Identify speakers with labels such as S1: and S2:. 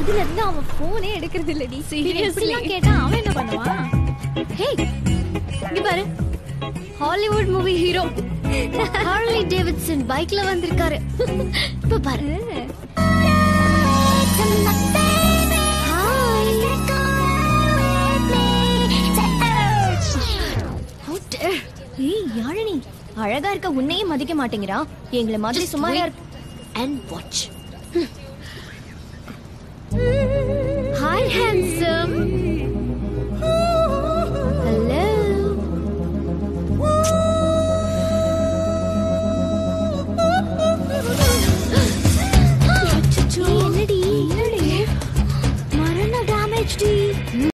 S1: அதுல இருந்து அவன் போனே எடுக்கிறது இல்லடி
S2: Seriously?
S1: இப்படிலாம் கேட்டா அவன் என்ன பண்ணுவான்
S2: ஹே இங்க பாரு Hollywood movie hero Harley Davidson பைக்ல வந்திருக்காரு இப்ப பாரு How dare.
S1: ஏய் யாழினி அழகா இருக்க உன்னையே மதிக்க மாட்டேங்கிறா எங்களை மாதிரி
S2: Just
S1: சுமாரா
S2: wait and watch.
S1: Hi handsome